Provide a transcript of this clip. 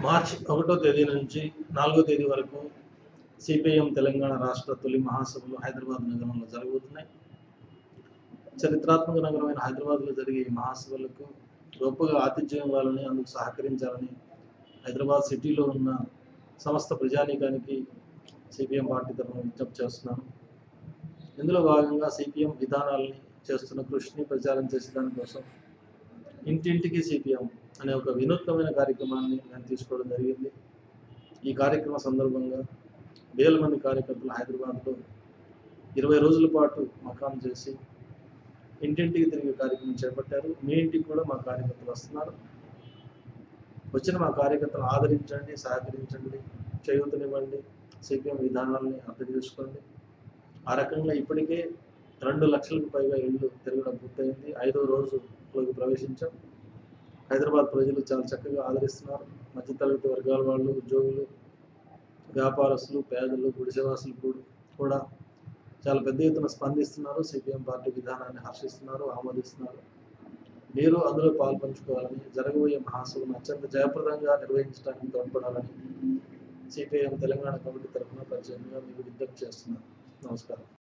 March ఒకటో తేదీ నుంచి నాలుగో తేదీ వరకు సిపిఐఎం తెలంగాణ రాష్ట్ర తొలి మహాసభలు హైదరాబాద్ నగరంలో జరగబోతున్నాయి చరిత్రాత్మక నగరమైన హైదరాబాద్లో జరిగే ఈ మహాసభలకు గొప్పగా ఆతిథ్యం ఇవ్వాలని అందుకు సహకరించాలని హైదరాబాద్ సిటీలో ఉన్న సమస్త ప్రజానీకానికి సిపిఎం పార్టీ తరఫున విజ్ఞప్తి చేస్తున్నాను ఇందులో భాగంగా సిపిఎం విధానాలని చేస్తున్న కృషిని ప్రచారం చేసే దానికోసం ఇంటింటికి సిపిఎం అనే ఒక వినూత్నమైన కార్యక్రమాన్ని నేను తీసుకోవడం జరిగింది ఈ కార్యక్రమం సందర్భంగా వేల మంది కార్యకర్తలు హైదరాబాద్లో ఇరవై రోజుల పాటు మకాం చేసి ఇంటింటికి తిరిగే కార్యక్రమం చేపట్టారు మీ ఇంటికి కూడా మా కార్యకర్తలు వస్తున్నారు వచ్చిన మా కార్యకర్తలు ఆదరించండి సహకరించండి చేయూతనివ్వండి సిపిఎం విధానాలని అర్థం చేసుకోండి ఆ రకంగా ఇప్పటికే రెండు లక్షలకు పైగా ఇళ్ళు తిరగడం పూర్తయింది ఐదో రోజులోకి ప్రవేశించాం హైదరాబాద్ ప్రజలు చాలా చక్కగా ఆదరిస్తున్నారు మధ్యతరగతి వర్గాల వాళ్ళు ఉద్యోగులు వ్యాపారస్తులు పేదలు గుడిసెవాసులు కూడా కూడా చాలా పెద్ద ఎత్తున స్పందిస్తున్నారు సిపిఎం పార్టీ విధానాన్ని హర్షిస్తున్నారు ఆమోదిస్తున్నారు మీరు అందులో పాల్పంచుకోవాలని జరగబోయే మహాసభను అత్యంత జయప్రదంగా నిర్వహించడానికి తోడ్పడాలని సిపిఐఎం తెలంగాణ కమిటీ తరఫున ప్రత్యేకంగా మీకు విజ్ఞప్తి చేస్తున్నాను నమస్కారం